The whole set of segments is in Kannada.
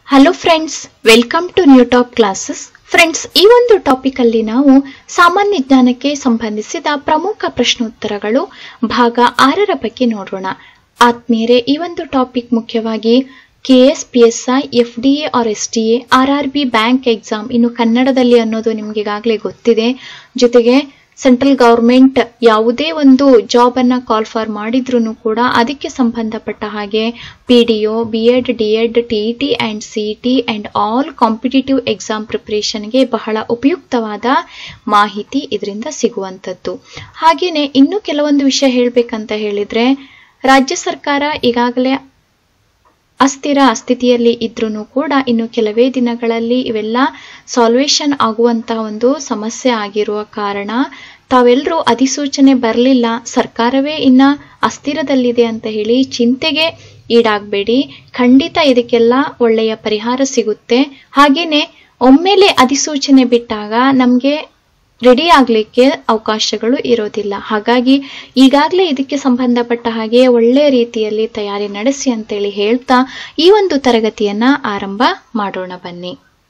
hello friends welcome to new top classes friends ಈ ಒಂದು ಟಾಪಿಕ್ ಅಲ್ಲಿ ನಾವು ಸಾಮಾನ್ಯ ಜ್ಞಾನಕ್ಕೆ ಸಂಬಂಧಿಸಿದ ಪ್ರಮುಖ ಪ್ರಶ್ನೋತ್ತರಗಳು ಭಾಗ ಆರರ ಬಗ್ಗೆ ನೋಡೋಣ ಆತ್ಮೀಯರೇ ಈ ಒಂದು ಟಾಪಿಕ್ ಮುಖ್ಯವಾಗಿ K S P S I F D A R S T A R R B bank exam ಇನ್ನು ಕನ್ನಡದಲ್ಲಿ ಅನ್ನೋದು ನಿಮ್ಗೆ ಈಗಾಗಲೇ ಗೊತ್ತಿದೆ ಜೊತೆಗೆ ಸೆಂಟ್ರಲ್ ಗವರ್ಮೆಂಟ್ ಯಾವುದೇ ಒಂದು ಜಾಬ್ ಅನ್ನ ಕಾಲ್ ಫಾರ್ ಮಾಡಿದ್ರು ಕೂಡ ಅದಕ್ಕೆ ಸಂಬಂಧಪಟ್ಟ ಹಾಗೆ P D O B Ed D Ed T T and C T and all competitive exam ಪ್ರಿಪರೇಷನ್ಗೆ ಬಹಳ ಉಪಯುಕ್ತವಾದ ಮಾಹಿತಿ ಇದರಿಂದ ಸಿಗುವಂಥದ್ದು ಹಾಗೇನೆ ಇನ್ನೂ ಕೆಲವೊಂದು ವಿಷಯ ಹೇಳಬೇಕಂತ ಹೇಳಿದ್ರೆ ರಾಜ್ಯ ಸರ್ಕಾರ ಈಗಾಗಲೇ ಅಸ್ಥಿರ ಸ್ಥಿತಿಯಲ್ಲಿ ಇದ್ರೂ ಕೂಡ ಇನ್ನು ಕೆಲವೇ ದಿನಗಳಲ್ಲಿ ಇವೆಲ್ಲ ಸಾಲ್ವೇಷನ್ ಆಗುವಂತಹ ಒಂದು ಸಮಸ್ಯೆ ಆಗಿರುವ ಕಾರಣ ತಾವೆಲ್ಲರೂ ಅಧಿಸೂಚನೆ ಬರಲಿಲ್ಲ ಸರ್ಕಾರವೇ ಇನ್ನ ಅಸ್ಥಿರದಲ್ಲಿದೆ ಅಂತ ಹೇಳಿ ಚಿಂತೆಗೆ ಈಡಾಗಬೇಡಿ ಖಂಡಿತ ಇದಕ್ಕೆಲ್ಲ ಒಳ್ಳೆಯ ಪರಿಹಾರ ಸಿಗುತ್ತೆ ಹಾಗೇನೆ ಒಮ್ಮೆಲೆ ಅಧಿಸೂಚನೆ ಬಿಟ್ಟಾಗ ನಮಗೆ ರೆಡಿ ಆಗಲಿಕ್ಕೆ ಅವಕಾಶಗಳು ಇರೋದಿಲ್ಲ ಹಾಗಾಗಿ ಈಗಾಗಲೇ ಇದಕ್ಕೆ ಸಂಬಂಧಪಟ್ಟ ಹಾಗೆ ಒಳ್ಳೆಯ ರೀತಿಯಲ್ಲಿ ತಯಾರಿ ನಡೆಸಿ ಅಂತೇಳಿ ಹೇಳ್ತಾ ಈ ಒಂದು ತರಗತಿಯನ್ನ ಆರಂಭ ಮಾಡೋಣ ಬನ್ನಿ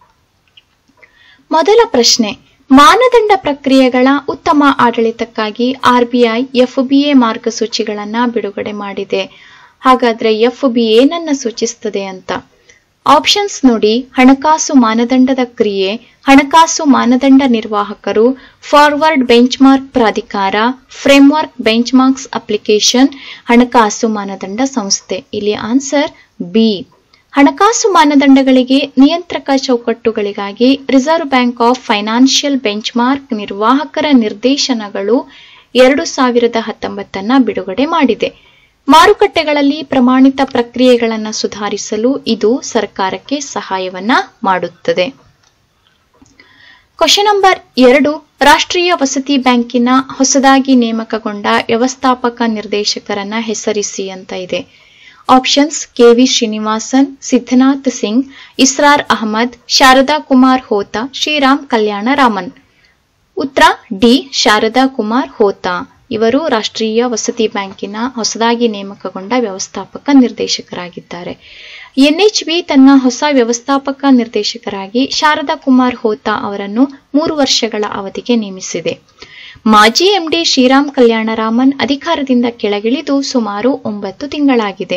ಮೊದಲ ಪ್ರಶ್ನೆ ಮಾನದಂಡ ಪ್ರಕ್ರಿಯೆಗಳ ಉತ್ತಮ ಆಡಳಿತಕ್ಕಾಗಿ ಆರ್ಬಿಐ ಎಫ್ಬಿಎ ಮಾರ್ಗಸೂಚಿಗಳನ್ನ ಬಿಡುಗಡೆ ಮಾಡಿದೆ ಹಾಗಾದ್ರೆ ಎಫ್ಬಿ ಏನನ್ನ ಸೂಚಿಸ್ತದೆ ಅಂತ ಆಪ್ಷನ್ಸ್ ನೋಡಿ ಹಣಕಾಸು ಮಾನದಂಡದ ಕ್ರಿಯೆ ಹಣಕಾಸು ಮಾನದಂಡ ನಿರ್ವಾಹಕರು ಫಾರ್ವರ್ಡ್ ಬೆಂಚ್ಮಾರ್ಕ್ ಪ್ರಾಧಿಕಾರ ಫ್ರೇಮ್ವರ್ಕ್ ಬೆಂಚ್ಮಾರ್ಕ್ಸ್ ಅಪ್ಲಿಕೇಶನ್ ಹಣಕಾಸು ಮಾನದಂಡ ಸಂಸ್ಥೆ ಇಲ್ಲಿ ಆನ್ಸರ್ ಬಿ ಹಣಕಾಸು ಮಾನದಂಡಗಳಿಗೆ ನಿಯಂತ್ರಕ ಚೌಕಟ್ಟುಗಳಿಗಾಗಿ reserve bank of financial benchmark ನಿರ್ವಾಹಕರ ನಿರ್ದೇಶನಗಳು ಎರಡು ಸಾವಿರದ ಹತ್ತೊಂಬತ್ತನ್ನ ಬಿಡುಗಡೆ ಮಾಡಿದೆ ಮಾರುಕಟ್ಟೆಗಳಲ್ಲಿ ಪ್ರಮಾಣಿತ ಪ್ರಕ್ರಿಯೆಗಳನ್ನು ಸುಧಾರಿಸಲು ಇದು ಸರ್ಕಾರಕ್ಕೆ ಸಹಾಯವನ್ನ ಮಾಡುತ್ತದೆ ಕ್ವಶನ್ ನಂಬರ್ ಎರಡು ರಾಷ್ಟ್ರೀಯ ವಸತಿ ಬ್ಯಾಂಕಿನ ಹೊಸದಾಗಿ ನೇಮಕಗೊಂಡ ವ್ಯವಸ್ಥಾಪಕ ನಿರ್ದೇಶಕರನ್ನ ಹೆಸರಿಸಿ ಅಂತ ಇದೆ ಆಪ್ಷನ್ಸ್ ಕೆವಿ ಶ್ರೀನಿವಾಸನ್ ಸಿದ್ಧನಾಥ್ ಸಿಂಗ್ ಇಸ್ರಾರ್ ಅಹಮದ್ ಶಾರದಾ ಕುಮಾರ್ ಹೋತಾ ಶ್ರೀರಾಮ್ ಕಲ್ಯಾಣ ರಾಮನ್ ಉತ್ತರ ಡಿ ಶಾರದಾ ಕುಮಾರ್ ಹೋತಾ ಇವರು ರಾಷ್ಟ್ರೀಯ ವಸತಿ ಬ್ಯಾಂಕಿನ ಹೊಸದಾಗಿ ನೇಮಕಗೊಂಡ ವ್ಯವಸ್ಥಾಪಕ ನಿರ್ದೇಶಕರಾಗಿದ್ದಾರೆ ಎನ್ಎಚ್ಬಿ ತನ್ನ ಹೊಸ ವ್ಯವಸ್ಥಾಪಕ ನಿರ್ದೇಶಕರಾಗಿ ಶಾರದಾ ಕುಮಾರ್ ಹೋತಾ ಅವರನ್ನು ಮೂರು ವರ್ಷಗಳ ಅವಧಿಗೆ ನೇಮಿಸಿದೆ ಮಾಜಿ ಎಂಡಿ ಶ್ರೀರಾಮ್ ಕಲ್ಯಾಣರಾಮನ್ ಅಧಿಕಾರದಿಂದ ಕೆಳಗಿಳಿದು ಸುಮಾರು ಒಂಬತ್ತು ತಿಂಗಳಾಗಿದೆ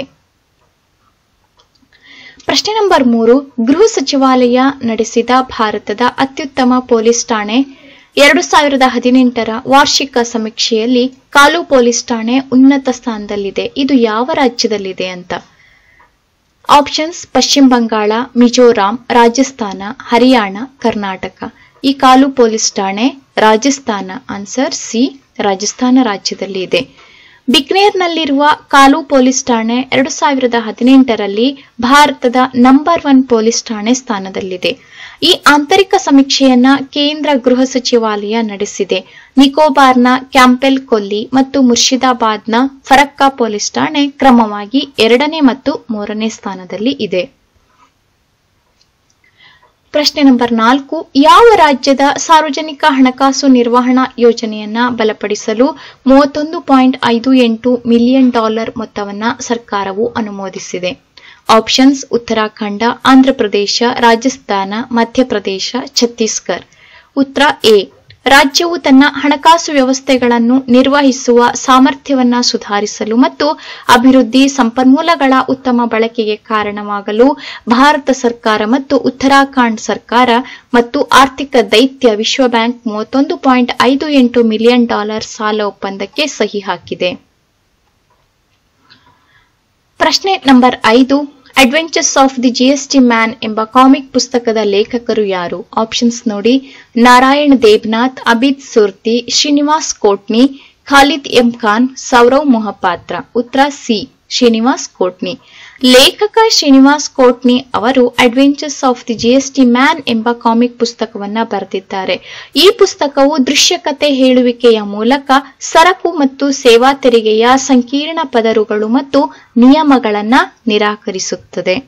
ಪ್ರಶ್ನೆ ನಂಬರ್ ಮೂರು ಗೃಹ ಸಚಿವಾಲಯ ನಡೆಸಿದ ಭಾರತದ ಅತ್ಯುತ್ತಮ ಪೊಲೀಸ್ ಠಾಣೆ ಎರಡು ಸಾವಿರದ ಹದಿನೆಂಟರ ವಾರ್ಷಿಕ ಸಮೀಕ್ಷೆಯಲ್ಲಿ ಕಾಲು ಪೊಲೀಸ್ ಠಾಣೆ ಉನ್ನತ ಸ್ಥಾನದಲ್ಲಿದೆ ಇದು ಯಾವ ರಾಜ್ಯದಲ್ಲಿದೆ ಅಂತ ಆಪ್ಷನ್ಸ್ ಪಶ್ಚಿಮ ಬಂಗಾಳ ಮಿಜೋರಾಂ ರಾಜಸ್ಥಾನ ಹರಿಯಾಣ ಕರ್ನಾಟಕ ಈ ಕಾಲು ಪೊಲೀಸ್ ಠಾಣೆ ರಾಜಸ್ಥಾನ ಆನ್ಸರ್ ಸಿ ರಾಜಸ್ಥಾನ ರಾಜ್ಯದಲ್ಲಿ ಇದೆ ಬಿಕ್ನೇರ್ನಲ್ಲಿರುವ ಕಾಲು ಪೊಲೀಸ್ ಠಾಣೆ ಎರಡು ಸಾವಿರದ ಹದಿನೆಂಟರಲ್ಲಿ ಭಾರತದ ನಂಬರ್ ಒನ್ ಪೊಲೀಸ್ ಠಾಣೆ ಸ್ಥಾನದಲ್ಲಿದೆ ಈ ಆಂತರಿಕ ಸಮೀಕ್ಷೆಯನ್ನ ಕೇಂದ್ರ ಗೃಹ ಸಚಿವಾಲಯ ನಡೆಸಿದೆ ನಿಕೋಬಾರ್ನ ಕ್ಯಾಂಪೆಲ್ ಕೊಲ್ಲಿ ಮತ್ತು ಮುರ್ಷಿದಾಬಾದ್ನ ಫರಕ್ಕಾ ಪೊಲೀಸ್ ಠಾಣೆ ಕ್ರಮವಾಗಿ ಎರಡನೇ ಮತ್ತು ಮೂರನೇ ಸ್ಥಾನದಲ್ಲಿ ಇದೆ ಪ್ರಶ್ನೆ ನಂಬರ್ ನಾಲ್ಕು ಯಾವ ರಾಜ್ಯದ ಸಾರ್ವಜನಿಕ ಹಣಕಾಸು ನಿರ್ವಹಣಾ ಯೋಜನೆಯನ್ನ ಬಲಪಡಿಸಲು ಮೂವತ್ತೊಂದು ಪಾಯಿಂಟ್ ಐದು ಎಂಟು ಮಿಲಿಯನ್ ಡಾಲರ್ ಮೊತ್ತವನ್ನ ಸರ್ಕಾರವು ಅನುಮೋದಿಸಿದೆ ಆಪ್ಷನ್ಸ್ ಉತ್ತರಾಖಂಡ ಆಂಧ್ರಪ್ರದೇಶ ರಾಜಸ್ಥಾನ ಮಧ್ಯಪ್ರದೇಶ ಛತ್ತೀಸ್ಗಢ ಉತ್ತರ ಎ ರಾಜ್ಯವು ತನ್ನ ಹಣಕಾಸು ವ್ಯವಸ್ಥೆಗಳನ್ನು ನಿರ್ವಹಿಸುವ ಸಾಮರ್ಥ್ಯವನ್ನ ಸುಧಾರಿಸಲು ಮತ್ತು ಅಭಿವೃದ್ಧಿ ಸಂಪನ್ಮೂಲಗಳ ಉತ್ತಮ ಬಳಕೆಗೆ ಕಾರಣವಾಗಲು ಭಾರತ ಸರ್ಕಾರ ಮತ್ತು ಉತ್ತರಾಖಂಡ್ ಸರ್ಕಾರ ಮತ್ತು ಆರ್ಥಿಕ ದೈತ್ಯ ವಿಶ್ವ ಬ್ಯಾಂಕ್ ಮೂವತ್ತೊಂದು ಪಾಯಿಂಟ್ ಐದು ಎಂಟು ಮಿಲಿಯನ್ ಡಾಲರ್ ಸಾಲ ಒಪ್ಪಂದಕ್ಕೆ ಸಹಿ ಹಾಕಿದೆ ಪ್ರಶ್ನೆ ನಂಬರ್ ಐದು adventures of the GST man ಎಂಬ ಕಾಮಿಕ್ ಪುಸ್ತಕದ ಲೇಖಕರು ಯಾರು ಆಪ್ಷನ್ಸ್ ನೋಡಿ ನಾರಾಯಣ್ ದೇಬ್ನಾಥ್ ಅಬಿದ್ ಸುರ್ತಿ ಶ್ರೀನಿವಾಸ್ ಕೋಟ್ನಿ ಖಾಲಿದ್ ಎಂ ಖಾನ್ ಸೌರವ್ ಮೊಹಪಾತ್ರ ಉತ್ತರ ಸಿ ಶ್ರೀನಿವಾಸ್ ಕೋಟ್ನಿ ಲೇಖಕ ಶ್ರೀನಿವಾಸ್ ಕೋಟ್ನಿ ಅವರು adventures of the GST man ಎಂಬ ಕಾಮಿಕ್ ಪುಸ್ತಕವನ್ನ ಬರೆದಿದ್ದಾರೆ ಈ ಪುಸ್ತಕವು ದೃಶ್ಯಕತೆ ಹೇಳುವಿಕೆಯ ಮೂಲಕ ಸರಕು ಮತ್ತು ಸೇವಾ ತೆರಿಗೆಯ ಸಂಕೀರ್ಣ ಪದರುಗಳು ಮತ್ತು ನಿಯಮಗಳನ್ನ ನಿರಾಕರಿಸುತ್ತದೆ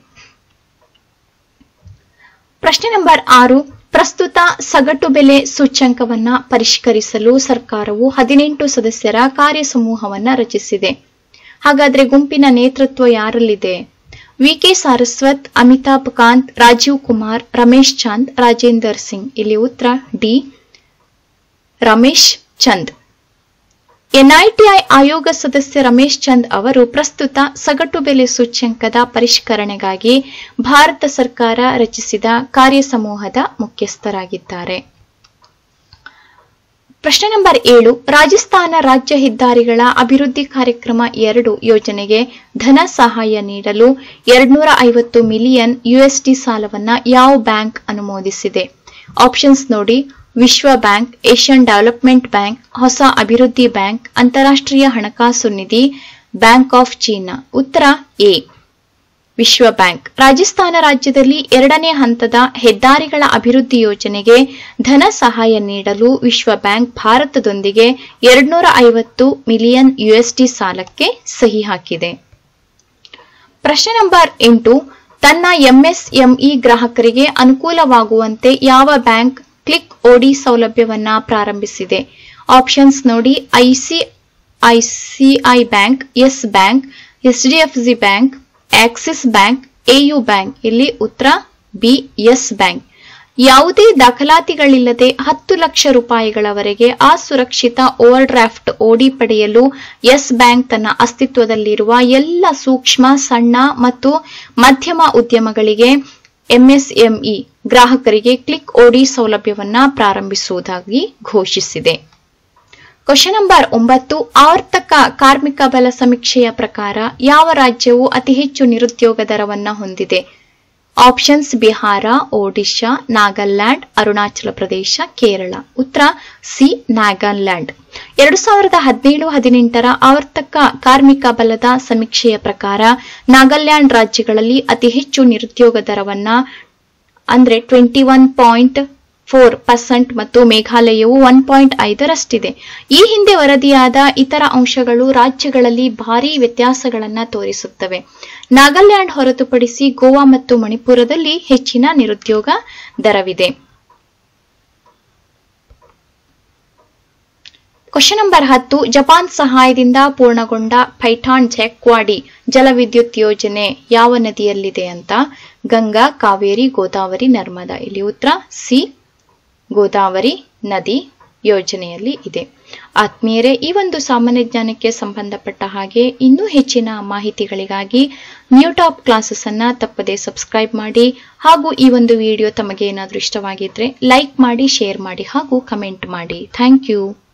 ಪ್ರಶ್ನೆ ನಂಬರ್ ಆರು ಪ್ರಸ್ತುತ ಸಗಟು ಬೆಲೆ ಸೂಚ್ಯಂಕವನ್ನ ಪರಿಷ್ಕರಿಸಲು ಸರ್ಕಾರವು ಹದಿನೆಂಟು ಸದಸ್ಯರ ಕಾರ್ಯಸಮೂಹವನ್ನ ರಚಿಸಿದೆ ಹಾಗಾದ್ರೆ ಗುಂಪಿನ ನೇತೃತ್ವ ಯಾರಲ್ಲಿದೆ ವಿಕೆ ಸಾರಸ್ವತ್ ಅಮಿತಾಬ್ ಕಾಂತ್ ರಾಜೀವ್ ಕುಮಾರ್ ರಮೇಶ್ ಚಂದ್ ರಾಜೇಂದರ್ ಸಿಂಗ್ ಇಲ್ಲಿ ಉತ್ತರ ಡಿ ರಮೇಶ್ ಚಂದ್ ಎನ್ಐಟಿಐ ಆಯೋಗ ಸದಸ್ಯ ರಮೇಶ್ ಚಂದ್ ಅವರು ಪ್ರಸ್ತುತ ಸಗಟು ಬೆಲೆ ಸೂಚ್ಯಂಕದ ಪರಿಷ್ಕರಣೆಗಾಗಿ ಭಾರತ ಸರ್ಕಾರ ರಚಿಸಿದ ಕಾರ್ಯಸಮೂಹದ ಮುಖ್ಯಸ್ಥರಾಗಿದ್ದಾರೆ ಪ್ರಶ್ನೆ ನಂಬರ್ ಏಳು ರಾಜಸ್ಥಾನ ರಾಜ್ಯ ಹೆದ್ದಾರಿಗಳ ಅಭಿವೃದ್ಧಿ ಕಾರ್ಯಕ್ರಮ ಎರಡು ಯೋಜನೆಗೆ ಧನ ಸಹಾಯ ನೀಡಲು ಎರಡ್ನೂರ ಐವತ್ತು ಮಿಲಿಯನ್ ಯುಎಸ್ಡಿ ಸಾಲವನ್ನ ಯಾವ ಬ್ಯಾಂಕ್ ಅನುಮೋದಿಸಿದೆ ಆಪ್ಷನ್ಸ್ ನೋಡಿ ವಿಶ್ವ ಬ್ಯಾಂಕ್ ಏಷ್ಯನ್ ಡೆವಲಪ್ಮೆಂಟ್ ಬ್ಯಾಂಕ್ ಹೊಸ ಅಭಿವೃದ್ಧಿ ಬ್ಯಾಂಕ್ ಅಂತಾರಾಷ್ಟ್ರೀಯ ಹಣಕಾಸು ನಿಧಿ ಬ್ಯಾಂಕ್ ಆಫ್ ಚೀನಾ ಉತ್ತರ ಎ ವಿಶ್ವ ಬ್ಯಾಂಕ್ ರಾಜಸ್ಥಾನ ರಾಜ್ಯದಲ್ಲಿ ಎರಡನೇ ಹಂತದ ಹೆದ್ದಾರಿಗಳ ಅಭಿವೃದ್ಧಿ ಯೋಜನೆಗೆ ಧನ ಸಹಾಯ ನೀಡಲು ವಿಶ್ವ ಬ್ಯಾಂಕ್ ಭಾರತದೊಂದಿಗೆ ಎರಡ್ನೂರ ಐವತ್ತು ಮಿಲಿಯನ್ ಯುಎಸ್ಡಿ ಸಾಲಕ್ಕೆ ಸಹಿ ಹಾಕಿದೆ ಪ್ರಶ್ನೆ ನಂಬರ್ ಎಂಟು ತನ್ನ ಎಂಎಸ್ಎಂಇ ಗ್ರಾಹಕರಿಗೆ ಅನುಕೂಲವಾಗುವಂತೆ ಯಾವ ಬ್ಯಾಂಕ್ ಕ್ಲಿಕ್ ಓಡಿ ಸೌಲಭ್ಯವನ್ನ ಪ್ರಾರಂಭಿಸಿದೆ ಆಪ್ಷನ್ಸ್ ನೋಡಿ ICICI bank Yes bank HDFC bank Axis bank AU bank ಇಲ್ಲಿ ಉತ್ತರ ಬಿ ಎಸ್ ಬ್ಯಾಂಕ್ ಯಾವುದೇ ದಾಖಲಾತಿಗಳಿಲ್ಲದೆ ಹತ್ತು ಲಕ್ಷ ರೂಪಾಯಿಗಳವರೆಗೆ ಅಸುರಕ್ಷಿತ ಓವರ್ ಡ್ರಾಫ್ಟ್ ಓಡಿ ಪಡೆಯಲು ಎಸ್ ಬ್ಯಾಂಕ್ ತನ್ನ ಅಸ್ತಿತ್ವದಲ್ಲಿರುವ ಎಲ್ಲ ಸೂಕ್ಷ್ಮ ಸಣ್ಣ ಮತ್ತು ಮಧ್ಯಮ ಉದ್ಯಮಗಳಿಗೆ ಎಂಎಸ್ಎಂಇ ಗ್ರಾಹಕರಿಗೆ ಕ್ಲಿಕ್ ಓಡಿ ಸೌಲಭ್ಯವನ್ನ ಪ್ರಾರಂಭಿಸುವುದಾಗಿ ಘೋಷಿಸಿದೆ ಕ್ವಶನ್ ನಂಬರ್ ಒಂಬತ್ತು ಆವರ್ತಕ ಕಾರ್ಮಿಕ ಬಲ ಸಮೀಕ್ಷೆಯ ಪ್ರಕಾರ ಯಾವ ರಾಜ್ಯವು ಅತಿ ಹೆಚ್ಚು ನಿರುದ್ಯೋಗ ದರವನ್ನ ಹೊಂದಿದೆ ಆಪ್ಷನ್ಸ್ ಬಿಹಾರ ಒಡಿಶಾ ನಾಗಾಲ್ಯಾಂಡ್ ಅರುಣಾಚಲ ಪ್ರದೇಶ ಕೇರಳ ಉತ್ತರ ಸಿ ನಾಗಾಲ್ಯಾಂಡ್ ಎರಡು ಸಾವಿರದ ಹದಿನೇಳು ಹದಿನೆಂಟರ ಆವರ್ತಕ ಕಾರ್ಮಿಕ ಬಲದ ಸಮೀಕ್ಷೆಯ ಪ್ರಕಾರ ನಾಗಾಲ್ಯಾಂಡ್ ರಾಜ್ಯಗಳಲ್ಲಿ ಅತಿ ಹೆಚ್ಚು ನಿರುದ್ಯೋಗ ದರವನ್ನ ಅಂದ್ರೆ twenty one point four percent ಮತ್ತು ಮೇಘಾಲಯವು ಒನ್ ಪಾಯಿಂಟ್ ಐದರಷ್ಟಿದೆ ಈ ಹಿಂದೆ ವರದಿಯಾದ ಇತರ ಅಂಶಗಳು ರಾಜ್ಯಗಳಲ್ಲಿ ಭಾರೀ ವ್ಯತ್ಯಾಸಗಳನ್ನು ತೋರಿಸುತ್ತವೆ ನಾಗಾಲ್ಯಾಂಡ್ ಹೊರತುಪಡಿಸಿ ಗೋವಾ ಮತ್ತು ಮಣಿಪುರದಲ್ಲಿ ಹೆಚ್ಚಿನ ನಿರುದ್ಯೋಗ ದರವಿದೆ ಕ್ವಶನ್ ನಂಬರ್ ಹತ್ತು ಜಪಾನ್ ಸಹಾಯದಿಂದ ಪೂರ್ಣಗೊಂಡ ಪೈಠಾಣ್ ಜೆಕ್ವಾಡಿ ಜಲವಿದ್ಯುತ್ ಯೋಜನೆ ಯಾವ ನದಿಯಲ್ಲಿದೆ ಅಂತ ಗಂಗಾ ಕಾವೇರಿ ಗೋದಾವರಿ ನರ್ಮದಾ ಇಲ್ಲಿ ಉತ್ತರ ಸಿ ಗೋದಾವರಿ ನದಿ ಯೋಜನೆಯಲ್ಲಿ ಇದೆ ಆತ್ಮೀಯರೇ ಈ ಒಂದು ಸಾಮಾನ್ಯ ಜ್ಞಾನಕ್ಕೆ ಸಂಬಂಧಪಟ್ಟ ಹಾಗೆ ಇನ್ನೂ ಹೆಚ್ಚಿನ ಮಾಹಿತಿಗಳಿಗಾಗಿ ನ್ಯೂ ಟಾಪ್ ಕ್ಲಾಸಸ್ ಅನ್ನ ತಪ್ಪದೆ ಸಬ್ಸ್ಕ್ರೈಬ್ ಮಾಡಿ ಹಾಗೂ ಈ ಒಂದು ವಿಡಿಯೋ ತಮಗೆ ಏನಾದರೂ ಇಷ್ಟವಾಗಿದ್ರೆ ಲೈಕ್ ಮಾಡಿ ಶೇರ್ ಮಾಡಿ ಹಾಗೂ ಕಮೆಂಟ್ ಮಾಡಿ ಥ್ಯಾಂಕ್ ಯು